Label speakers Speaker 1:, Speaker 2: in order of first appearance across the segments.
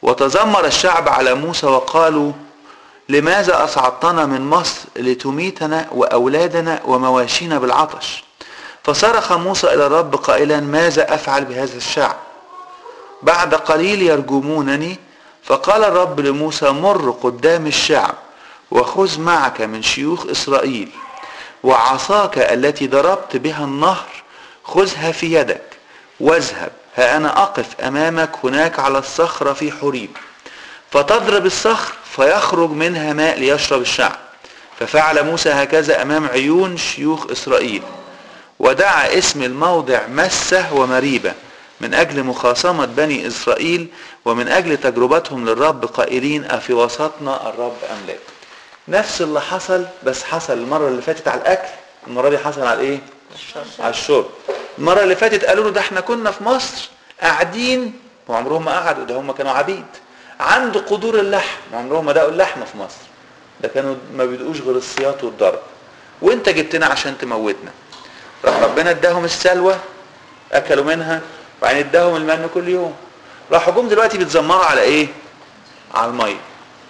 Speaker 1: وتذمر الشعب على موسى وقالوا لماذا أصعدتنا من مصر لتميتنا وأولادنا ومواشينا بالعطش فصرخ موسى إلى الرب قائلا ماذا أفعل بهذا الشعب بعد قليل يرجمونني فقال الرب لموسى مر قدام الشعب وخذ معك من شيوخ إسرائيل وعصاك التي ضربت بها النهر خذها في يدك واذهب ها أنا أقف أمامك هناك على الصخرة في حريب فتضرب الصخر فيخرج منها ماء ليشرب الشعب ففعل موسى هكذا أمام عيون شيوخ إسرائيل ودعا اسم الموضع مسة ومريبة من أجل مخاصمة بني إسرائيل ومن أجل تجربتهم للرب قائلين أفي وسطنا الرب أم لا نفس اللي حصل بس حصل المرة اللي فاتت على الأكل المرة دي حصل على إيه؟ على الشرب المرة اللي فاتت قالوا له ده احنا كنا في مصر قاعدين وعمرهم ما قعدوا ده هم كانوا عبيد عند قدور اللحم عمرهم ما دقوا اللحمة في مصر ده كانوا ما بيدقوش غير السياط والضرب وانت جبتنا عشان تموتنا راح ربنا اداهم السلوى اكلوا منها وبعدين اداهم المن كل يوم راحوا جم دلوقتي بيتذمروا على ايه على الميه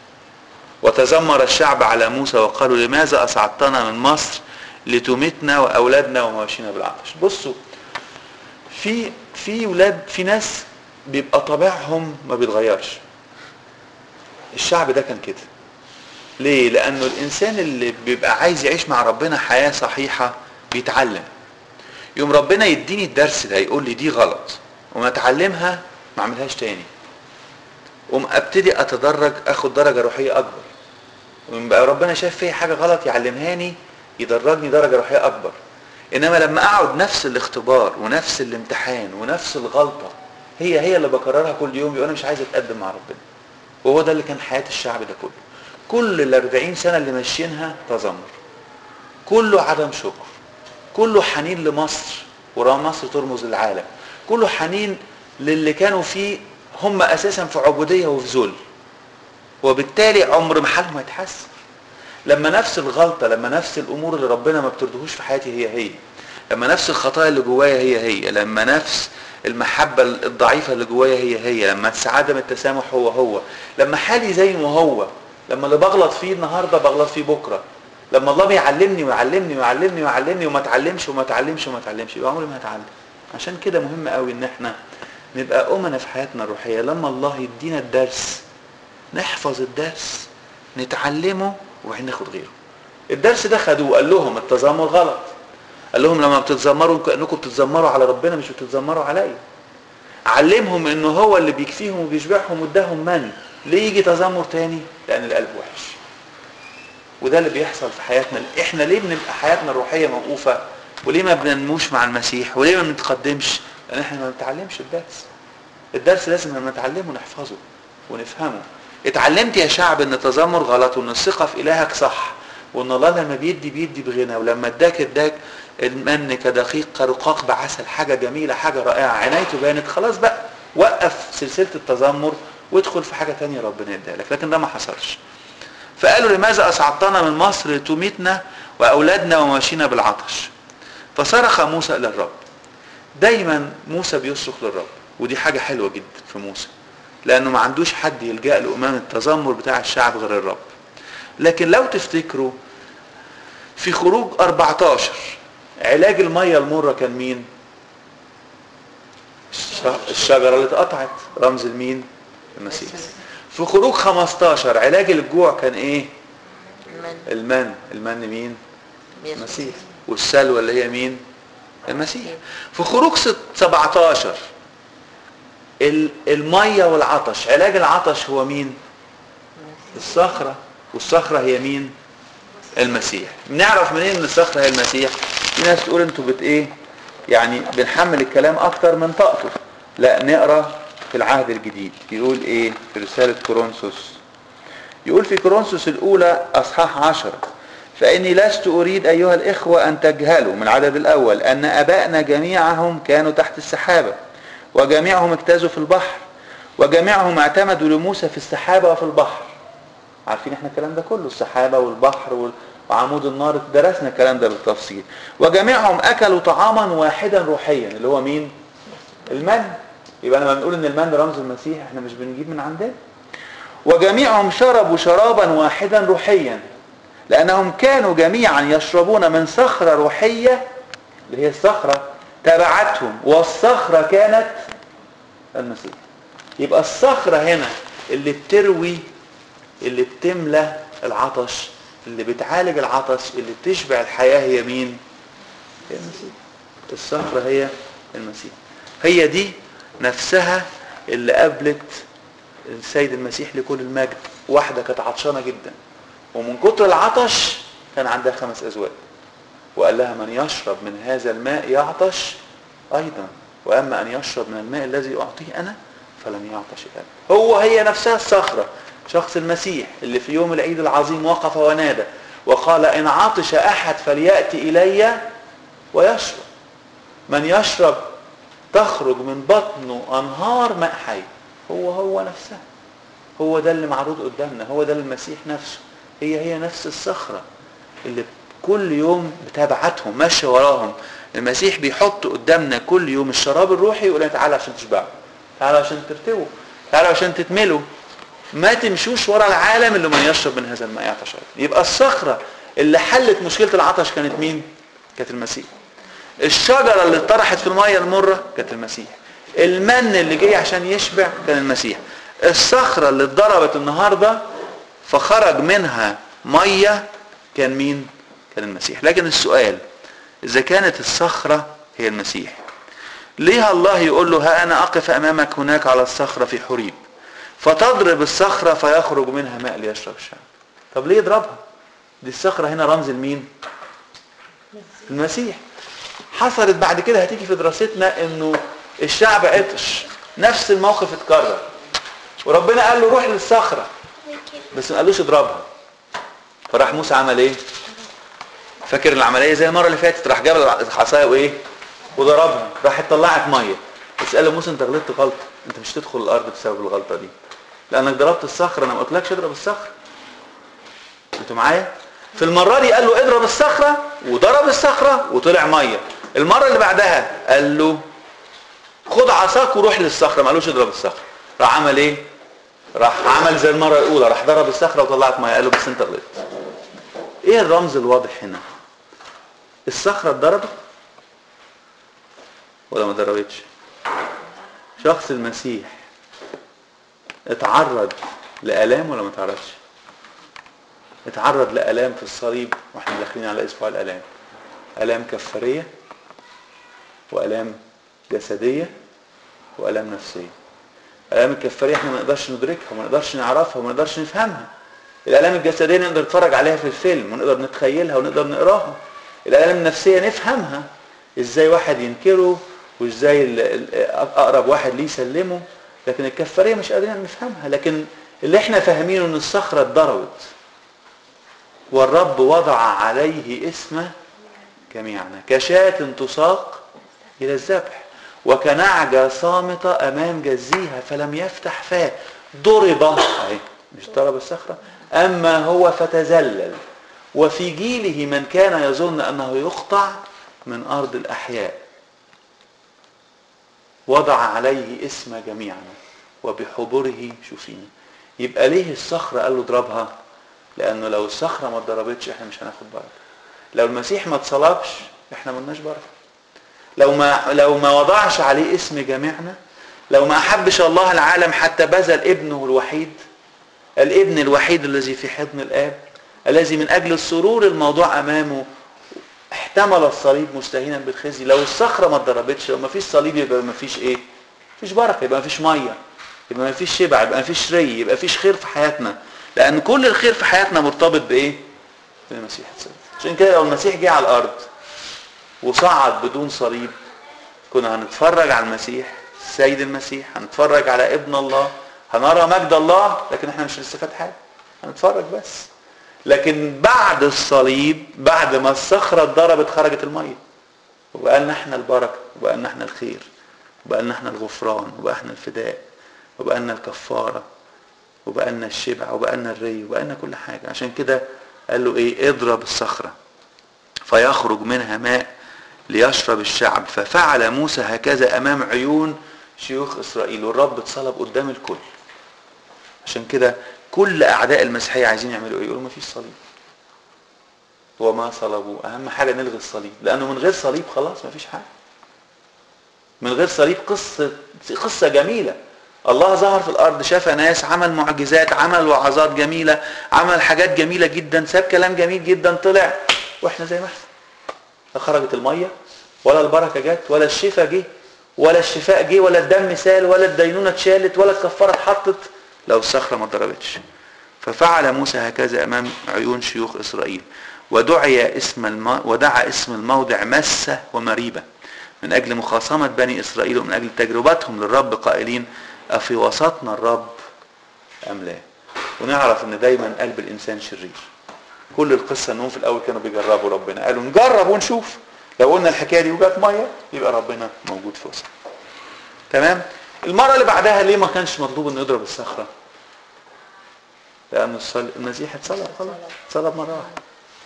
Speaker 1: وتذمر الشعب على موسى وقالوا لماذا اصعدتنا من مصر لتمتنا واولادنا ومواشينا بالعطش بصوا في في ولاد في ناس بيبقى طبيعهم ما بيتغيرش الشعب ده كان كده ليه لانه الانسان اللي بيبقى عايز يعيش مع ربنا حياه صحيحه بيتعلم يوم ربنا يديني الدرس ده يقول لي دي غلط وما اتعلمها ما اعملهاش تاني قوم ابتدي اتدرج اخد درجه روحيه اكبر ويبقى ربنا شاف فيا حاجه غلط يعلمهاني يدرجني درجه روحيه اكبر انما لما اقعد نفس الاختبار ونفس الامتحان ونفس الغلطه هي هي اللي بكررها كل يوم يبقى انا مش عايز اتقدم مع ربنا وهو ده اللي كان حياه الشعب ده كله كل ال 40 سنه اللي ماشيينها تذمر كله عدم شكر كله حنين لمصر ورا مصر ترمز للعالم كله حنين للي كانوا فيه هم اساسا في عبوديه وفي ذل وبالتالي عمر ما حالهم هيتحسن لما نفس الغلطه لما نفس الامور اللي ربنا ما بترضهوش في حياتي هي هي لما نفس الخطايا اللي جوايا هي هي لما نفس المحبه الضعيفه اللي جوايا هي هي لما عدم التسامح هو هو لما حالي زي ما هو لما اللي بغلط فيه النهارده بغلط فيه بكره لما الله بيعلمني ويعلمني ويعلمني ويعلمني وما اتعلمش وما اتعلمش وما اتعلمش يبقى عمري ما هتعلم عشان كده مهم قوي ان احنا نبقى امنا في حياتنا الروحيه لما الله يدينا الدرس نحفظ الدرس نتعلمه وبعدين ناخد غيره الدرس ده خدوه قال لهم التذمر غلط قال لهم لما بتتذمروا كانكم بتتذمروا على ربنا مش بتتذمروا عليا علمهم انه هو اللي بيكفيهم وبيشبعهم واداهم من ليه يجي تذمر تاني لان القلب وحش وده اللي بيحصل في حياتنا احنا ليه بنبقى حياتنا الروحيه موقوفه وليه ما بننموش مع المسيح وليه ما بنتقدمش لان احنا ما بنتعلمش الدرس الدرس لازم نتعلمه ونحفظه ونفهمه اتعلمت يا شعب ان التذمر غلط وان الثقه في الهك صح وان الله لما بيدي بيدي بغنى ولما اداك اداك المن كدقيق كرقاق بعسل حاجه جميله حاجه رائعه عنايته بانت خلاص بقى وقف سلسله التذمر وادخل في حاجه تانية ربنا يديها لك لكن ده ما حصلش فقالوا لماذا اصعدتنا من مصر لتميتنا واولادنا وماشينا بالعطش فصرخ موسى الى الرب دايما موسى بيصرخ للرب ودي حاجه حلوه جدا في موسى لانه ما عندوش حد يلجا له امام التذمر بتاع الشعب غير الرب لكن لو تفتكروا في خروج 14 علاج الميه المره كان مين الشجره اللي اتقطعت رمز المين المسيح في خروج 15 علاج الجوع كان ايه المن المن مين المسيح والسلوى اللي هي مين المسيح في خروج 17 الميه والعطش علاج العطش هو مين الصخره والصخره هي مين المسيح بنعرف منين ان الصخره هي المسيح في ناس تقول انتوا بت ايه يعني بنحمل الكلام اكتر من طاقته لا نقرا في العهد الجديد يقول ايه في رساله كورنثوس يقول في كورنثوس الاولى اصحاح عشرة فاني لست اريد ايها الاخوه ان تجهلوا من العدد الاول ان ابائنا جميعهم كانوا تحت السحابه وجميعهم اجتازوا في البحر وجميعهم اعتمدوا لموسى في السحابة وفي البحر عارفين احنا الكلام ده كله السحابة والبحر وعمود النار درسنا الكلام ده بالتفصيل وجميعهم اكلوا طعاما واحدا روحيا اللي هو مين المن يبقى لما بنقول ان المن رمز المسيح احنا مش بنجيب من عندنا وجميعهم شربوا شرابا واحدا روحيا لانهم كانوا جميعا يشربون من صخره روحيه اللي هي الصخره تبعتهم والصخره كانت المسيح يبقى الصخره هنا اللي بتروي اللي بتملى العطش اللي بتعالج العطش اللي بتشبع الحياه هي مين هي المسيح الصخره هي المسيح هي دي نفسها اللي قابلت السيد المسيح لكل المجد واحده كانت عطشانه جدا ومن كتر العطش كان عندها خمس ازواج وقال لها من يشرب من هذا الماء يعطش ايضا واما ان يشرب من الماء الذي اعطيه انا فلن يعطش ابدا هو هي نفسها الصخره شخص المسيح اللي في يوم العيد العظيم وقف ونادى وقال ان عطش احد فلياتي الي ويشرب من يشرب تخرج من بطنه انهار ماء حي هو هو نفسها هو ده اللي معروض قدامنا هو ده المسيح نفسه هي هي نفس الصخرة اللي كل يوم بتابعتهم ماشية وراهم المسيح بيحط قدامنا كل يوم الشراب الروحي يقول لنا تعالى عشان تشبعوا تعالى عشان ترتووا تعالى عشان تتملوا ما تمشوش ورا العالم اللي من يشرب من هذا الماء يعطش يبقى الصخرة اللي حلت مشكلة العطش كانت مين؟ كانت المسيح الشجرة اللي اتطرحت في المية المرة كانت المسيح المن اللي جاي عشان يشبع كان المسيح الصخرة اللي اتضربت النهاردة فخرج منها مية كان مين كان المسيح لكن السؤال اذا كانت الصخرة هي المسيح ليه الله يقول له ها انا اقف امامك هناك على الصخرة في حريب فتضرب الصخرة فيخرج منها ماء ليشرب الشعب طب ليه يضربها دي الصخرة هنا رمز المين المسيح حصلت بعد كده هتيجي في دراستنا انه الشعب عطش نفس الموقف اتكرر وربنا قال له روح للصخره بس ما قالوش اضربها فراح موسى عمل ايه فاكر العمليه زي المره اللي فاتت راح جاب العصايه وايه وضربها راحت طلعت ميه بس قال له موسى انت غلطت غلطه انت مش تدخل الارض بسبب الغلطه دي لانك ضربت الصخره انا ما قلتلكش اضرب الصخره انتوا معايا في المره دي قال له اضرب الصخره وضرب الصخره وطلع ميه المره اللي بعدها قال له خد عصاك وروح للصخره ما قالوش اضرب الصخره راح عمل ايه راح عمل زي المره الاولى راح ضرب الصخره وطلعت ميه قال له بس انت غلطت ايه الرمز الواضح هنا الصخره اتضربت ولا ما ضربتش شخص المسيح اتعرض لالام ولا ما اتعرضش اتعرض لالام في الصليب واحنا داخلين على اسبوع الالام الام كفاريه والام جسديه والام نفسيه الالام الكفاريه احنا ما نقدرش ندركها وما نقدرش نعرفها وما نقدرش نفهمها الالام الجسديه نقدر نتفرج عليها في الفيلم ونقدر نتخيلها ونقدر نقراها الالام النفسيه نفهمها ازاي واحد ينكره وازاي اقرب واحد ليه يسلمه لكن الكفاريه مش قادرين نفهمها لكن اللي احنا فاهمينه ان الصخره اتضربت والرب وضع عليه اسمه جميعنا كشاة تساق الى الذبح وكنعجة صامتة امام جزيها فلم يفتح فاه ضرب اهي مش ضرب الصخرة اما هو فتزلل وفي جيله من كان يظن انه يقطع من ارض الاحياء وضع عليه اسم جميعنا وبحبره شفينا يبقى ليه الصخرة قال له اضربها لانه لو الصخرة ما اتضربتش احنا مش هناخد بركة لو المسيح ما اتصلبش احنا ملناش بركة لو ما لو ما وضعش عليه اسم جميعنا لو ما احبش الله العالم حتى بذل ابنه الوحيد الابن الوحيد الذي في حضن الاب الذي من اجل السرور الموضوع امامه احتمل الصليب مستهينا بالخزي لو الصخره ما اتضربتش لو ما فيش صليب يبقى ما فيش ايه مفيش بركه يبقى ما فيش ميه يبقى ما فيش شبع يبقى ما فيش ري يبقى ما فيش خير في حياتنا لان كل الخير في حياتنا مرتبط بايه بالمسيح الصليب عشان كده لو المسيح جه على الارض وصعد بدون صليب كنا هنتفرج على المسيح السيد المسيح هنتفرج على ابن الله هنرى مجد الله لكن احنا مش هنستفاد حاجه هنتفرج بس لكن بعد الصليب بعد ما الصخره اتضربت خرجت الميه وبقى لنا احنا البركه وبقى لنا احنا الخير وبقى لنا احنا الغفران وبقى احنا الفداء وبقى لنا الكفاره وبقى لنا الشبع وبقى لنا الري وبقى لنا كل حاجه عشان كده قال له ايه اضرب الصخره فيخرج منها ماء ليشرب الشعب ففعل موسى هكذا امام عيون شيوخ اسرائيل والرب اتصلب قدام الكل عشان كده كل اعداء المسيحيه عايزين يعملوا ايه يقولوا ما فيش صليب وما صلبوا اهم حاجه نلغي الصليب لانه من غير صليب خلاص ما فيش حاجه من غير صليب قصه قصه جميله الله ظهر في الارض شاف ناس عمل معجزات عمل وعظات جميله عمل حاجات جميله جدا ساب كلام جميل جدا طلع واحنا زي ما احنا لا خرجت الميه ولا البركه جت ولا الشفاء جه ولا الشفاء جه ولا الدم سال ولا الدينونه اتشالت ولا الكفاره اتحطت لو الصخره ما اتضربتش ففعل موسى هكذا امام عيون شيوخ اسرائيل ودعي اسم الم... ودعا اسم الموضع مسه ومريبه من اجل مخاصمه بني اسرائيل ومن اجل تجربتهم للرب قائلين افي وسطنا الرب ام لا ونعرف ان دايما قلب الانسان شرير كل القصه انهم في الاول كانوا بيجربوا ربنا قالوا نجرب ونشوف لو قلنا الحكايه دي وجات ميه يبقى ربنا موجود في وسطنا تمام المره اللي بعدها ليه ما كانش مطلوب انه يضرب الصخره لان الصل... المسيح اتصلب خلاص اتصلب مره واحده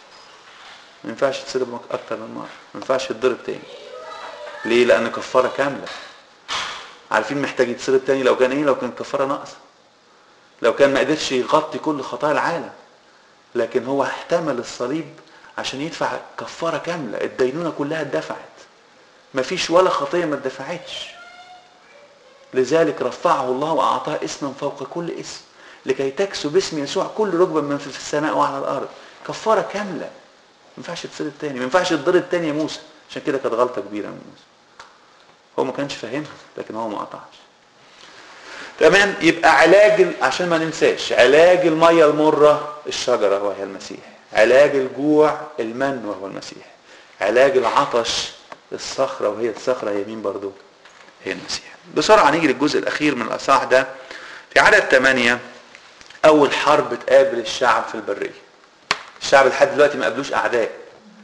Speaker 1: ما ينفعش يتصلب اكتر من مره ما ينفعش يتضرب تاني ليه لان كفاره كامله عارفين محتاج يتصلب تاني لو كان ايه لو كان كفاره ناقصه لو كان ما قدرش يغطي كل خطايا العالم لكن هو احتمل الصليب عشان يدفع كفاره كامله الدينونه كلها اتدفعت مفيش ولا خطيه ما اتدفعتش لذلك رفعه الله واعطاه اسما فوق كل اسم لكي تكسو باسم يسوع كل ركبه من في السماء وعلى الارض كفاره كامله ما ينفعش تصير تاني ما ينفعش تضرب تاني يا موسى عشان كده كانت غلطه كبيره من موسى هو ما كانش فاهمها لكن هو ما قطعش تمام يبقى علاج عشان ما ننساش علاج الميه المره الشجره وهي المسيح علاج الجوع المن وهو المسيح علاج العطش الصخره وهي الصخره هي مين برضو هي المسيح بسرعه نيجي للجزء الاخير من الاصحاح ده في عدد ثمانية اول حرب تقابل الشعب في البريه الشعب لحد دلوقتي ما قابلوش اعداء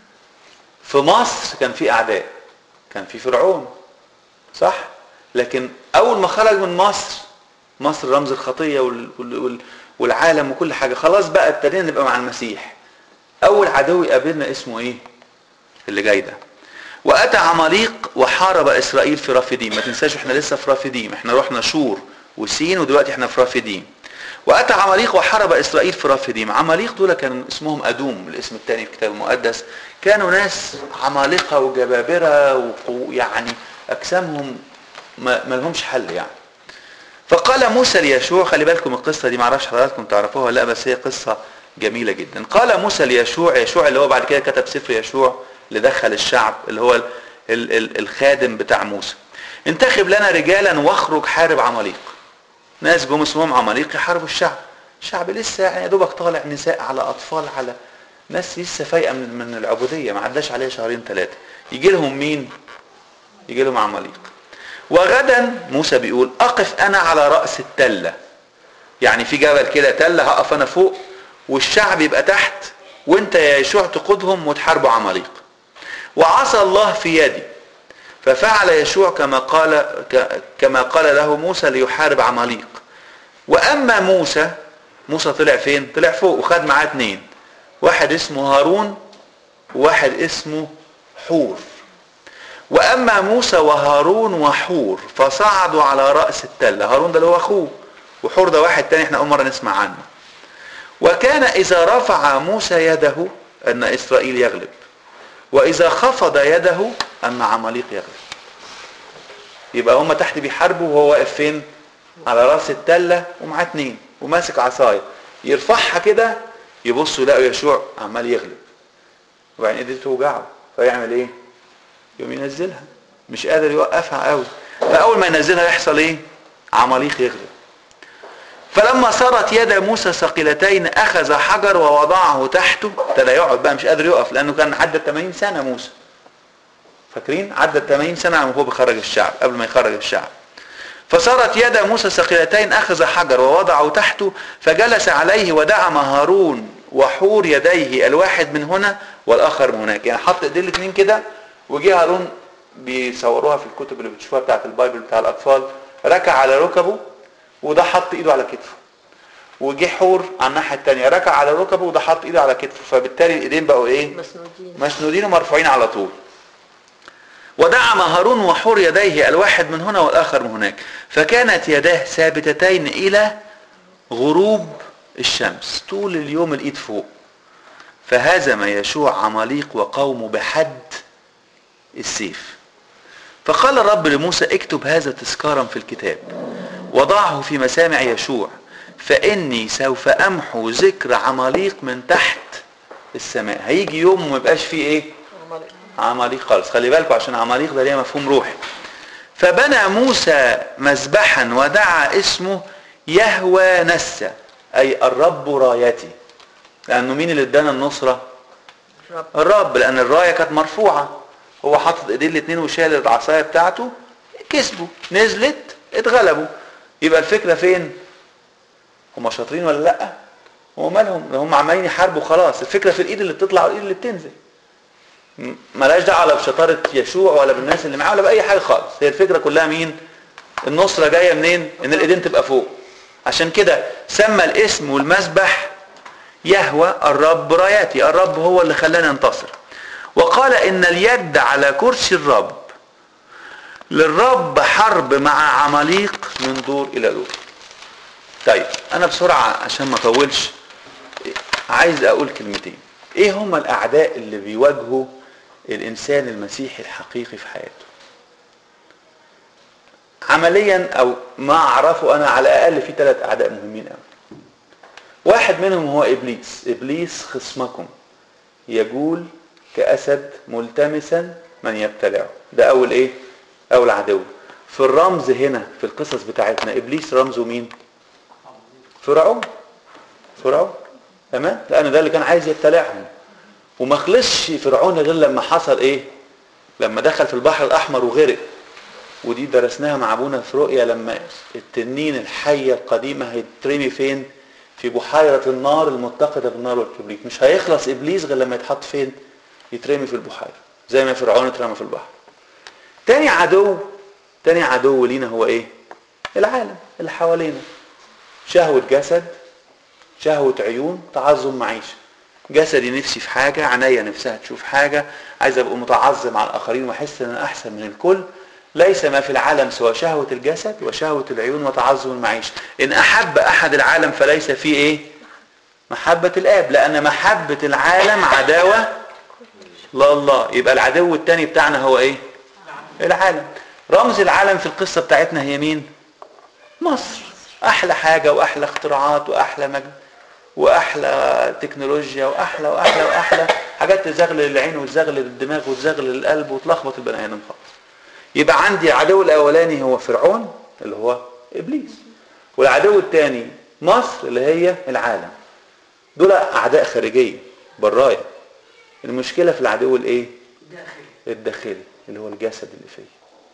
Speaker 1: في مصر كان في اعداء كان في فرعون صح لكن اول ما خرج من مصر مصر رمز الخطيه وال... وال... والعالم وكل حاجه خلاص بقى ابتدينا نبقى مع المسيح اول عدو يقابلنا اسمه ايه اللي جاي ده واتى عماليق وحارب اسرائيل في رافديم ما تنساش احنا لسه في رافديم احنا رحنا شور وسين ودلوقتي احنا في رافديم واتى عماليق وحارب اسرائيل في رافديم عماليق دول كان اسمهم ادوم الاسم الثاني في الكتاب المقدس كانوا ناس عمالقه وجبابره ويعني اجسامهم ما, ما لهمش حل يعني فقال موسى ليشوع خلي بالكم القصه دي معرفش حضراتكم تعرفوها ولا لا بس هي قصه جميله جدا قال موسى ليشوع يشوع اللي هو بعد كده كتب سفر يشوع اللي دخل الشعب اللي هو ال ال ال الخادم بتاع موسى انتخب لنا رجالا واخرج حارب عماليق ناس جم اسمهم عماليق يحاربوا الشعب الشعب لسه يعني يا دوبك طالع نساء على اطفال على ناس لسه فايقه من, من العبوديه ما عداش عليها شهرين ثلاثه يجي لهم مين يجي لهم عماليق وغدا موسى بيقول اقف انا على راس التله يعني في جبل كده تله هقف انا فوق والشعب يبقى تحت وانت يا يشوع تقودهم وتحاربوا عماليق وعصى الله في يدي ففعل يشوع كما قال كما قال له موسى ليحارب عماليق واما موسى موسى طلع فين طلع فوق وخد معاه اتنين واحد اسمه هارون وواحد اسمه حور واما موسى وهارون وحور فصعدوا على راس التله هارون ده اللي هو اخوه وحور ده واحد تاني احنا اول مره نسمع عنه وكان اذا رفع موسى يده ان اسرائيل يغلب واذا خفض يده ان عماليق يغلب يبقى هم تحت بيحاربوا وهو واقف فين على راس التله ومعاه اتنين وماسك عصايه يرفعها كده يبصوا يلاقوا يشوع عمال يغلب وبعدين ايديه توجعه فيعمل ايه يقوم ينزلها مش قادر يوقفها قوي فاول ما ينزلها يحصل ايه عماليق يغلب فلما صارت يد موسى ثقيلتين اخذ حجر ووضعه تحته ابتدى يقعد بقى مش قادر يقف لانه كان عدى 80 سنه موسى فاكرين عدى 80 سنه عم هو بيخرج الشعب قبل ما يخرج الشعب فصارت يد موسى ثقيلتين اخذ حجر ووضعه تحته فجلس عليه ودعم هارون وحور يديه الواحد من هنا والاخر من هناك يعني حط ايديه الاثنين كده وجه هارون بيصوروها في الكتب اللي بتشوفوها بتاعت البايبل بتاع الاطفال ركع على ركبه وده حط ايده على كتفه وجه حور على الناحيه الثانيه ركع على ركبه وده حط ايده على كتفه فبالتالي الايدين بقوا ايه
Speaker 2: مسنودين
Speaker 1: مسنودين ومرفوعين على طول ودعم هارون وحور يديه الواحد من هنا والآخر من هناك فكانت يداه ثابتتين إلى غروب الشمس طول اليوم الإيد فوق فهزم يشوع عماليق وقومه بحد السيف فقال الرب لموسى اكتب هذا تذكارا في الكتاب وضعه في مسامع يشوع فاني سوف امحو ذكر عماليق من تحت السماء هيجي يوم وما يبقاش فيه ايه عماليق خالص خلي بالكم عشان عماليق ده ليه مفهوم روحي فبنى موسى مذبحا ودعا اسمه يهوى نسى اي الرب رايتي لانه مين اللي ادانا النصره
Speaker 2: رب
Speaker 1: الرب لان الرايه كانت مرفوعه هو حاطط ايديه الاثنين وشال العصايه بتاعته كسبوا نزلت اتغلبوا يبقى الفكره فين هم شاطرين ولا لا هو مالهم ده هم عمالين يحاربوا خلاص الفكره في الايد اللي بتطلع والايد اللي بتنزل م- ملهاش دعوه لا بشطاره يشوع ولا بالناس اللي معاه ولا باي حاجه خالص هي الفكره كلها مين النصره جايه منين ان الايدين تبقى فوق عشان كده سمى الاسم والمسبح يهوى الرب راياتي الرب هو اللي خلانا ننتصر وقال ان اليد على كرسي الرب للرب حرب مع عماليق من دور الى دور طيب انا بسرعه عشان ما اطولش عايز اقول كلمتين ايه هما الاعداء اللي بيواجهوا الانسان المسيحي الحقيقي في حياته عمليا او ما اعرفه انا على الاقل في ثلاث اعداء مهمين قوي واحد منهم هو ابليس ابليس خصمكم يجول كاسد ملتمسا من يبتلعه ده اول ايه اول عدو في الرمز هنا في القصص بتاعتنا ابليس رمزه مين فرعون فرعون تمام لان ده اللي كان عايز يبتلعهم وما خلصش فرعون غير لما حصل ايه لما دخل في البحر الاحمر وغرق ودي درسناها مع ابونا في رؤيا لما التنين الحيه القديمه هيترمي فين في بحيره النار المتقده بالنار والكبريت مش هيخلص ابليس غير لما يتحط فين يترمي في البحيره زي ما فرعون اترمى في البحر تاني عدو تاني عدو لينا هو ايه العالم اللي حوالينا شهوة جسد شهوة عيون تعظم معيشة جسدي نفسي في حاجة عينيا نفسها تشوف حاجة عايز ابقى متعظم على الاخرين واحس ان انا احسن من الكل ليس ما في العالم سوى شهوة الجسد وشهوة العيون وتعظم المعيشة ان احب احد العالم فليس فيه ايه محبة الاب لان محبة العالم عداوة لله يبقى العدو الثاني بتاعنا هو ايه العالم رمز العالم في القصة بتاعتنا هي مين مصر احلى حاجة واحلى اختراعات واحلى مجد واحلى تكنولوجيا واحلى واحلى واحلى حاجات تزغلل العين وتزغلل الدماغ وتزغلل القلب وتلخبط البني ادم خالص يبقى عندي العدو الاولاني هو فرعون اللي هو ابليس والعدو الثاني مصر اللي هي العالم دول اعداء خارجيه برايا المشكله في العدو الايه
Speaker 2: داخل
Speaker 1: الداخلي اللي هو الجسد اللي فيا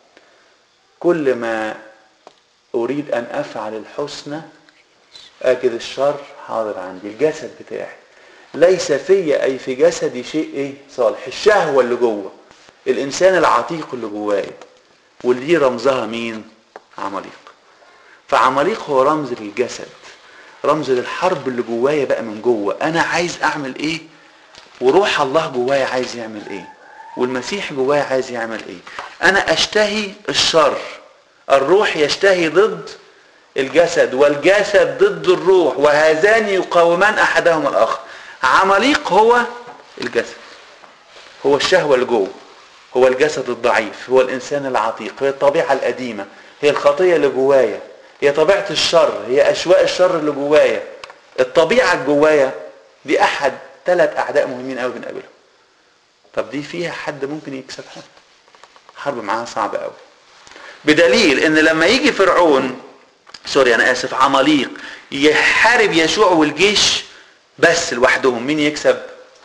Speaker 1: كل ما اريد ان افعل الحسنى اجد الشر حاضر عندي الجسد بتاعي ليس في اي في جسدي شيء ايه صالح الشهوه اللي جوه الانسان العتيق اللي جوايا واللي دي رمزها مين عماليق فعماليق هو رمز للجسد رمز للحرب اللي جوايا بقى من جوه انا عايز اعمل ايه وروح الله جوايا عايز يعمل ايه والمسيح جوايا عايز يعمل ايه انا اشتهي الشر الروح يشتهي ضد الجسد والجسد ضد الروح وهذان يقاومان احدهما الاخر عماليق هو الجسد هو الشهوه اللي جوه هو الجسد الضعيف هو الانسان العتيق هي الطبيعه القديمه هي الخطيه اللي جوايا هي طبيعه الشر هي اشواق الشر اللي جوايا الطبيعه اللي جوايا دي احد ثلاث اعداء مهمين قوي بنقابلهم طب دي فيها حد ممكن يكسبها حرب معاها صعبه قوي بدليل ان لما يجي فرعون سوري انا اسف عماليق يحارب يشوع والجيش بس لوحدهم مين يكسب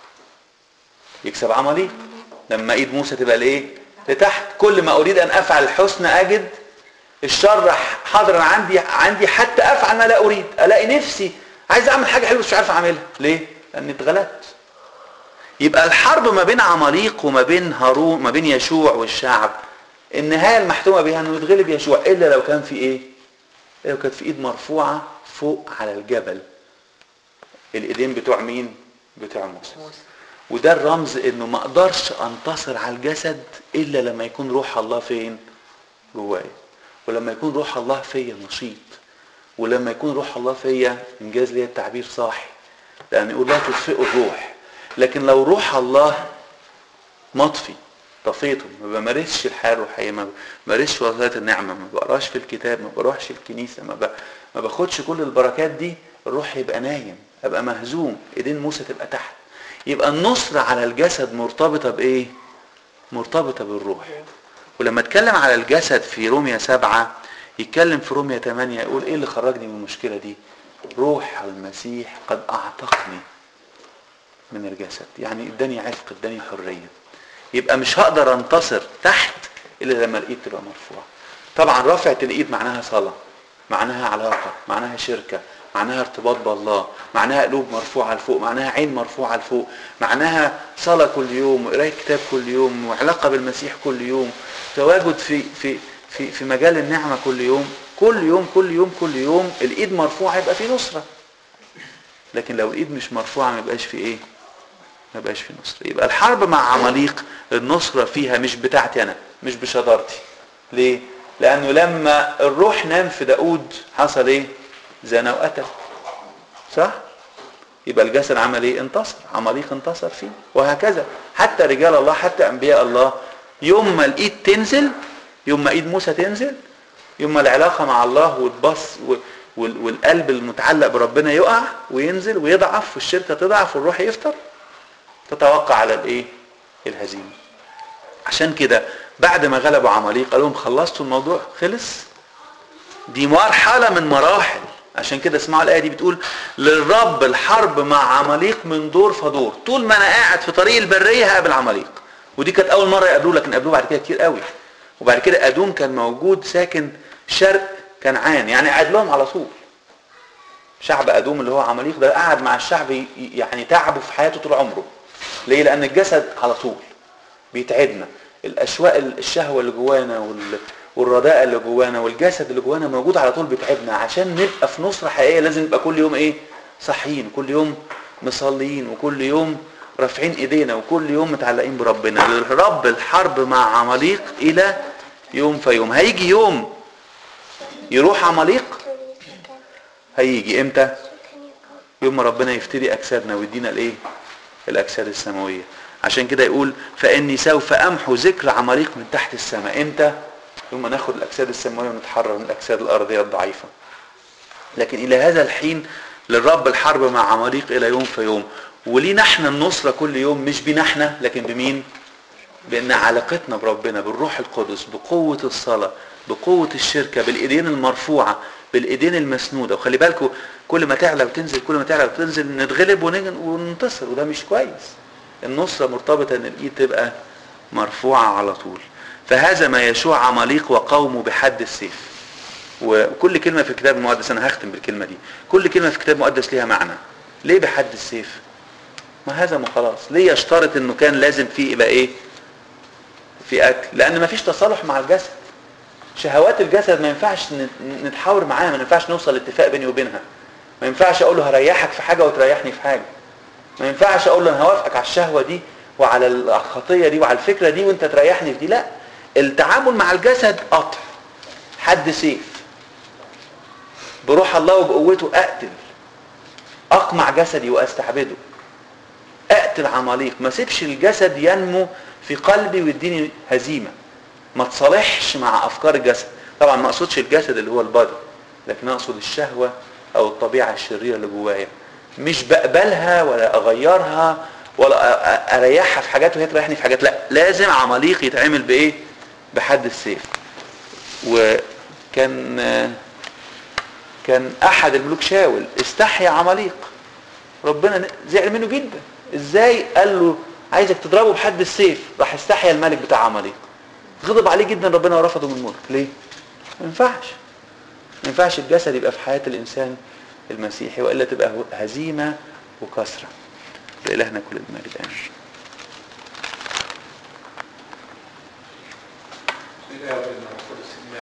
Speaker 1: يكسب عماليق لما ايد موسى تبقى لايه لتحت كل ما اريد ان افعل الحسن اجد الشر حاضرا عندي عندي حتى افعل ما لا اريد الاقي نفسي عايز اعمل حاجه حلوه بس مش عارف اعملها ليه لاني اتغلبت يبقى الحرب ما بين عماليق وما بين هارون ما بين يشوع والشعب النهايه المحتومه بها انه يتغلب يشوع الا لو كان في ايه لو كانت في ايد مرفوعه فوق على الجبل الايدين بتوع مين بتوع موسى
Speaker 2: موسى
Speaker 1: وده الرمز انه ما اقدرش انتصر على الجسد الا لما يكون روح الله فين جوايا ولما يكون روح الله فيا نشيط ولما يكون روح الله فيا انجاز ليا التعبير صاحي لان يقول لا تطفئوا الروح لكن لو روح الله مطفي طفيته ما بمارسش الحياه الروحيه ما بمارسش وظائف النعمه ما بقراش في الكتاب ما بروحش الكنيسه ما, ب... ما باخدش كل البركات دي الروح يبقى نايم ابقى مهزوم ايدين موسى تبقى تحت يبقى النصرة على الجسد مرتبطة بايه مرتبطة بالروح ولما اتكلم على الجسد في روميا سبعة يتكلم في روميا 8 يقول ايه اللي خرجني من المشكلة دي روح المسيح قد اعتقني من الجسد يعني اداني عفق اداني حرية يبقى مش هقدر انتصر تحت الا لما الايد تبقى مرفوعة طبعا رفعة الايد معناها صلاة معناها علاقة معناها شركة معناها ارتباط بالله معناها قلوب مرفوعة لفوق معناها عين مرفوعة لفوق معناها صلاة كل يوم وقراية كتاب كل يوم وعلاقة بالمسيح كل يوم تواجد في في في في مجال النعمة كل يوم كل يوم كل يوم كل يوم الايد مرفوعة يبقى في نصرة لكن لو الايد مش مرفوعة ما يبقاش في ايه ما يبقاش في نصرة يبقى الحرب مع عماليق النصرة فيها مش بتاعتي انا مش بشطارتي ليه لانه لما الروح نام في داود حصل ايه زنا وقتل صح يبقى الجسد عمل ايه انتصر عماليق انتصر فيه وهكذا حتى رجال الله حتى انبياء الله يوم ما الايد تنزل يوم ما ايد موسى تنزل يوم ما العلاقه مع الله وتبص والقلب المتعلق بربنا يقع وينزل ويضعف والشركه تضعف والروح يفتر تتوقع على الايه الهزيمه عشان كده بعد ما غلبوا عماليق قال لهم خلصتوا الموضوع خلص دي مرحله من مراحل عشان كده اسمعوا الايه دي بتقول للرب الحرب مع عماليق من دور فدور طول ما انا قاعد في طريق البريه هقابل عماليق ودي كانت اول مره يقابلوه لكن قابلوه بعد كده كتير قوي وبعد كده ادوم كان موجود ساكن شرق كنعان يعني قاعد لهم على طول شعب ادوم اللي هو عماليق ده قعد مع الشعب يعني تعبه في حياته طول عمره ليه لان الجسد على طول بيتعبنا الاشواق الشهوه اللي جوانا وال والرداء اللي جوانا والجسد اللي جوانا موجود على طول بيتعبنا عشان نبقى في نصرة حقيقية لازم نبقى كل يوم ايه صحيين كل يوم مصليين وكل يوم رافعين ايدينا وكل يوم متعلقين بربنا الرب الحرب مع عماليق الى يوم في يوم هيجي يوم يروح عماليق هيجي امتى يوم ما ربنا يفتري اجسادنا ويدينا الايه الاجساد السماويه عشان كده يقول فاني سوف امحو ذكر عماليق من تحت السماء امتى يوم ما ناخد الاجساد السماويه ونتحرر من الاجساد الارضيه الضعيفه لكن الى هذا الحين للرب الحرب مع عماليق الى يوم في يوم ولينا احنا النصره كل يوم مش بينا احنا لكن بمين بان علاقتنا بربنا بالروح القدس بقوه الصلاه بقوه الشركه بالايدين المرفوعه بالايدين المسنوده وخلي بالكم كل ما تعلى وتنزل كل ما تعلى وتنزل نتغلب وننتصر وده مش كويس النصره مرتبطه ان الايد تبقى مرفوعه على طول فهزم يشوع عماليق وقومه بحد السيف وكل كلمه في الكتاب المقدس انا هختم بالكلمه دي كل كلمه في الكتاب المقدس ليها معنى ليه بحد السيف ما هزم وخلاص ليه يشترط انه كان لازم فيه يبقى ايه في اكل لان ما فيش تصالح مع الجسد شهوات الجسد ما ينفعش نتحاور معاها ما ينفعش نوصل لاتفاق بيني وبينها ما ينفعش اقول له هريحك في حاجه وتريحني في حاجه ما ينفعش اقول له انا هوافقك على الشهوه دي وعلى الخطيه دي وعلى الفكره دي وانت تريحني في دي لا التعامل مع الجسد قطع حد سيف بروح الله وبقوته اقتل اقمع جسدي واستعبده اقتل عماليق ما سيبش الجسد ينمو في قلبي ويديني هزيمه ما تصالحش مع افكار الجسد طبعا ما اقصدش الجسد اللي هو البدن لكن اقصد الشهوه او الطبيعه الشريره اللي جوايا مش بقبلها ولا اغيرها ولا اريحها في حاجات وهي تريحني في حاجات لا لازم عماليق يتعمل بايه بحد السيف وكان كان احد الملوك شاول استحيا عماليق ربنا زعل منه جدا ازاي قال له عايزك تضربه بحد السيف راح استحيا الملك بتاع عماليق غضب عليه جدا ربنا ورفضه من الملك ليه ما ينفعش ما ينفعش الجسد يبقى في حياه الانسان المسيحي والا تبقى هزيمه وكسره لالهنا كل المجد امين